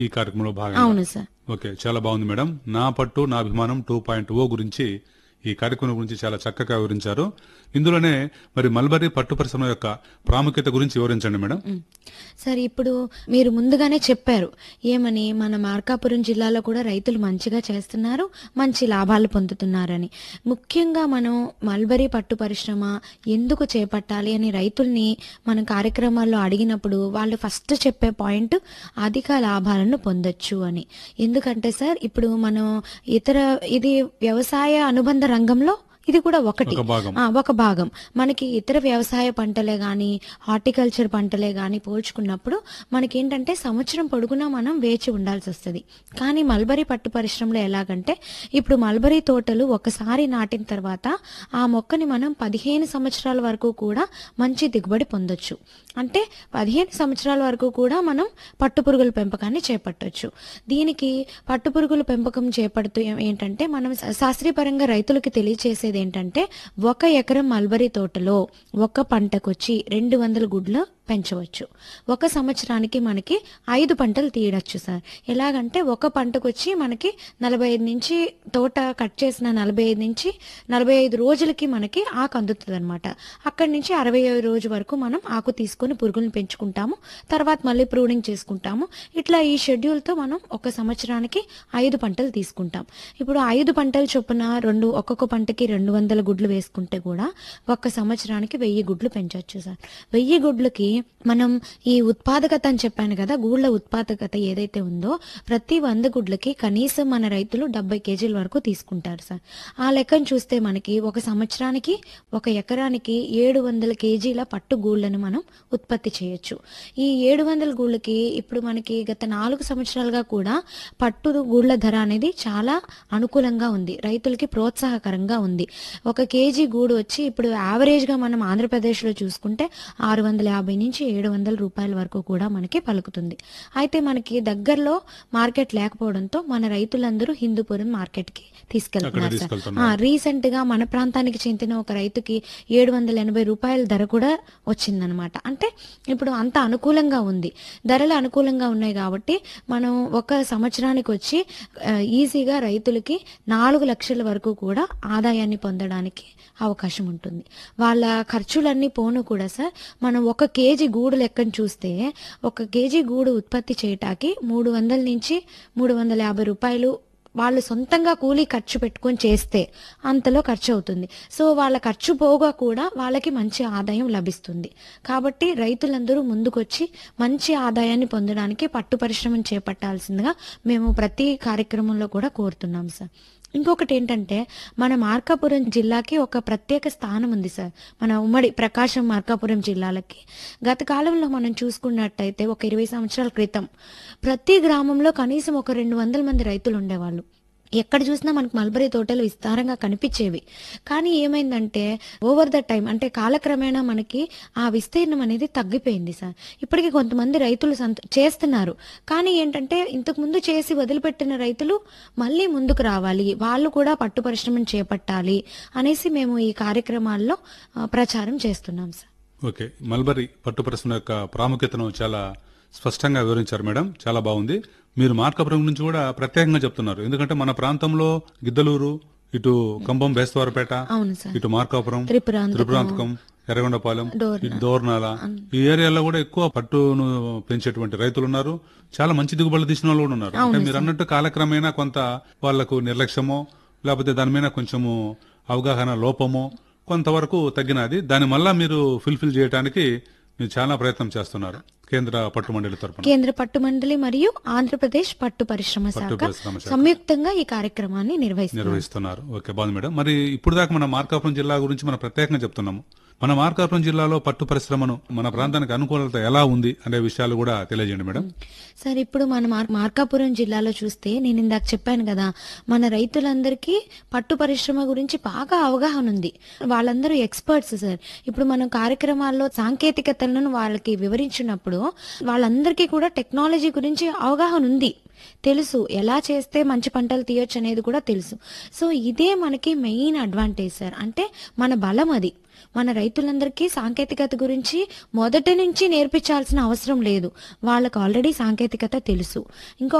ఈ కార్యక్రమంలో భాగంగా అవును సార్ ఓకే చాలా బాగుంది మేడం నా పట్టు నా అభిమానం టూ పాయింట్ ఓ గురించి ఈ కార్యక్రమం గురించి చాలా చక్కగా వివరించారు ఇందులోనే మరి మల్బరీ పట్టు పరిశ్రమ యొక్క ప్రాముఖ్యత గురించి వివరించండి మేడం సార్ ఇప్పుడు మీరు ముందుగానే చెప్పారు ఏమని మన మార్కాపురం జిల్లాలో కూడా రైతులు మంచిగా చేస్తున్నారు మంచి లాభాలు పొందుతున్నారని ముఖ్యంగా మనం మల్బరీ పట్టు పరిశ్రమ ఎందుకు చేపట్టాలి అని రైతుల్ని మన కార్యక్రమాల్లో అడిగినప్పుడు వాళ్ళు ఫస్ట్ చెప్పే పాయింట్ అధిక లాభాలను పొందొచ్చు అని ఎందుకంటే సార్ ఇప్పుడు మనం ఇతర ఇది వ్యవసాయ అనుబంధ రంగంలో ఇది కూడా ఒకటి ఒక భాగం ఆ, ఒక భాగం మనకి ఇతర వ్యవసాయ పంటలే గాని హార్టికల్చర్ పంటలే గాని పోల్చుకున్నప్పుడు మనకి ఏంటంటే సంవత్సరం పొడుగునా మనం వేచి ఉండాల్సి వస్తుంది కానీ మల్బరీ పట్టు పరిశ్రమలో ఎలాగంటే ఇప్పుడు మల్బరీ తోటలు ఒకసారి నాటిన తర్వాత ఆ మొక్కని మనం పదిహేను సంవత్సరాల వరకు కూడా మంచి దిగుబడి పొందొచ్చు అంటే పదిహేను సంవత్సరాల వరకు కూడా మనం పట్టుపురుగుల పెంపకాన్ని చేపట్టొచ్చు దీనికి పట్టుపురుగుల పెంపకం చేపడుతూ ఏ- ఏంటంటే మనం శా- శాస్త్రీయపరంగా రైతులకి తెలియచేసేది ఏంటంటే ఒక ఎకరం మల్బరీ తోటలో ఒక పంటకొచ్చి రెండు వందల గుడ్లు పెంచవచ్చు ఒక సంవత్సరానికి మనకి ఐదు పంటలు తీయడచ్చు సార్ ఎలాగంటే ఒక పంటకొచ్చి మనకి నలభై ఐదు నుంచి తోట కట్ చేసిన నలభై ఐదు నుంచి నలభై ఐదు రోజులకి మనకి ఆకు అందుతుంది అనమాట అక్కడి నుంచి అరవై ఐదు రోజు వరకు మనం ఆకు తీసుకొని పురుగులను పెంచుకుంటాము తర్వాత మళ్ళీ ప్రూనింగ్ చేసుకుంటాము ఇట్లా ఈ షెడ్యూల్తో మనం ఒక సంవత్సరానికి ఐదు పంటలు తీసుకుంటాం ఇప్పుడు ఐదు పంటలు చొప్పున రెండు ఒక్కొక్క పంటకి రెండు వందల గుడ్లు వేసుకుంటే కూడా ఒక్క సంవత్సరానికి వెయ్యి గుడ్లు పెంచవచ్చు సార్ వెయ్యి గుడ్లకి మనం ఈ ఉత్పాదకత అని చెప్పాను కదా గూళ్ళ ఉత్పాదకత ఏదైతే ఉందో ప్రతి వంద గుడ్లకి కనీసం మన రైతులు డెబ్బై కేజీల వరకు తీసుకుంటారు సార్ ఆ లెక్కను చూస్తే మనకి ఒక సంవత్సరానికి ఒక ఎకరానికి ఏడు వందల కేజీల పట్టు గూళ్ళను మనం ఉత్పత్తి చేయొచ్చు ఈ ఏడు వందల గూళ్ళకి ఇప్పుడు మనకి గత నాలుగు సంవత్సరాలుగా కూడా పట్టు గూళ్ళ ధర అనేది చాలా అనుకూలంగా ఉంది రైతులకి ప్రోత్సాహకరంగా ఉంది ఒక కేజీ గూడు వచ్చి ఇప్పుడు యావరేజ్ గా మనం ఆంధ్రప్రదేశ్లో చూసుకుంటే ఆరు వందల యాభై నుంచి ఏడు వందల రూపాయల వరకు కూడా మనకి పలుకుతుంది అయితే మనకి దగ్గరలో మార్కెట్ లేకపోవడంతో మన రైతులందరూ హిందూపురం మార్కెట్ కి తీసుకెళ్తున్నారు సార్ తీసుకెళ్తున్నారు. ఆ, రీసెంట్ గా మన ప్రాంతానికి చెందిన ఒక రైతుకి ఏడు వందల ఎనభై రూపాయల ధర కూడా వచ్చిందనమాట అంటే ఇప్పుడు అంత అనుకూలంగా ఉంది ధరలు అనుకూలంగా ఉన్నాయి కాబట్టి మనం ఒక సంవత్సరానికి వచ్చి ఆ, ఈజీగా రైతులకి నాలుగు లక్షల వరకు కూడా ఆదాయాన్ని పొందడానికి అవకాశం ఉంటుంది వాళ్ళ ఖర్చులన్నీ పోను కూడా సార్ మనం ఒక కేజీ గూడు లెక్కను చూస్తే ఒక కేజీ గూడు ఉత్పత్తి చేయటానికి మూడు వందల నుంచి మూడు వందల యాభై రూపాయలు వాళ్ళు సొంతంగా కూలీ ఖర్చు పెట్టుకొని చేస్తే అంతలో ఖర్చు అవుతుంది సో వాళ్ళ ఖర్చు పోగా కూడా వాళ్ళకి మంచి ఆదాయం లభిస్తుంది కాబట్టి రైతులందరూ ముందుకొచ్చి మంచి ఆదాయాన్ని పొందడానికి పట్టు పరిశ్రమను చేపట్టాల్సిందిగా మేము ప్రతి కార్యక్రమంలో కూడా కోరుతున్నాం సార్ ఇంకొకటి ఏంటంటే మన మార్కాపురం జిల్లాకి ఒక ప్రత్యేక స్థానం ఉంది సార్ మన ఉమ్మడి ప్రకాశం మార్కాపురం జిల్లాలకి గత కాలంలో మనం చూసుకున్నట్టయితే ఒక ఇరవై సంవత్సరాల క్రితం ప్రతి గ్రామంలో కనీసం ఒక రెండు వందల మంది రైతులు ఉండేవాళ్ళు ఎక్కడ చూసినా మనకు మల్బరీ తోటలు విస్తారంగా కనిపించేవి కానీ ఏమైందంటే ఓవర్ ద టైం అంటే కాలక్రమేణా మనకి ఆ విస్తీర్ణం అనేది తగ్గిపోయింది సార్ ఇప్పటికి కొంతమంది రైతులు సంత చేస్తున్నారు కానీ ఏంటంటే ఇంతకు ముందు చేసి వదిలిపెట్టిన రైతులు మళ్ళీ ముందుకు రావాలి వాళ్ళు కూడా పట్టు పరిశ్రమను చేపట్టాలి అనేసి మేము ఈ కార్యక్రమాల్లో ఆ, ప్రచారం చేస్తున్నాం సార్ ఓకే మల్బరీ పట్టు పరిశ్రమ యొక్క ప్రాముఖ్యతను చాలా స్పష్టంగా వివరించారు మేడం చాలా బాగుంది మీరు మార్కాపురం గురించి కూడా ప్రత్యేకంగా చెప్తున్నారు ఎందుకంటే మన ప్రాంతంలో గిద్దలూరు ఇటు కంబం బేస్తవారపేట అవును సార్ ఇటు మార్కాపురం త్రిపురాంతకం. త్రిపురాంతకం ఎర్రగొండపాలెం డోర్న. ఇటు దోర్నాల ఈ ఏరియాలో కూడా ఎక్కువ పట్టును పెంచేటువంటి రైతులు ఉన్నారు చాలా మంచి దిగుబడులు తీసిన వాళ్ళు కూడా ఉన్నారు అంటే మీరు అన్నట్టు కాలక్రమేణా కొంత వాళ్లకు నిర్లక్ష్యమో లేకపోతే దాని మీద కొంచెము అవగాహన లోపమో కొంతవరకు తగ్గినది దాని మళ్ళా మీరు ఫుల్ఫిల్ చేయడానికి మీరు చాలా ప్రయత్నం చేస్తున్నారు కేంద్ర పట్టు మండలి తరపున కేంద్ర పట్టు మండలి మరియు ఆంధ్రప్రదేశ్ పట్టు పరిశ్రమ పట్టు శాఖ పరిశ్రమ శాఖ. సంయుక్తంగా ఈ కార్యక్రమాన్ని నిర్వహిస్తున్నారు నిర్వహిస్తున్నారు ఓకే బాగుంది మేడం మరి ఇప్పుడు దాకా మన మార్కాపురం జిల్లా గురించి మనం ప్రత్యేకంగా చెప్తున్నాము మన మార్కాపురం జిల్లాలో పట్టు పరిశ్రమను మన ప్రాంతానికి అనుకూలత ఎలా ఉంది అనే విషయాలు కూడా తెలియజేయండి మేడం సార్ ఇప్పుడు మన మార్- మార్కాపురం జిల్లాలో చూస్తే నేను ఇందాక చెప్పాను కదా మన రైతులందరికీ పట్టు పరిశ్రమ గురించి బాగా అవగాహన ఉంది వాళ్ళందరూ ఎక్స్పర్ట్స్ సార్ ఇప్పుడు మనం కార్యక్రమాల్లో సాంకేతికతలను వాళ్ళకి వివరించినప్పుడు వాళ్ళందరికీ కూడా టెక్నాలజీ గురించి అవగాహన ఉంది తెలుసు ఎలా చేస్తే మంచి పంటలు తీయొచ్చు అనేది కూడా తెలుసు సో ఇదే మనకి మెయిన్ అడ్వాంటేజ్ సార్ అంటే మన బలం అది మన రైతులందరికీ సాంకేతికత గురించి మొదటి నుంచి నేర్పించాల్సిన అవసరం లేదు వాళ్ళకు ఆల్రెడీ సాంకేతికత తెలుసు ఇంకో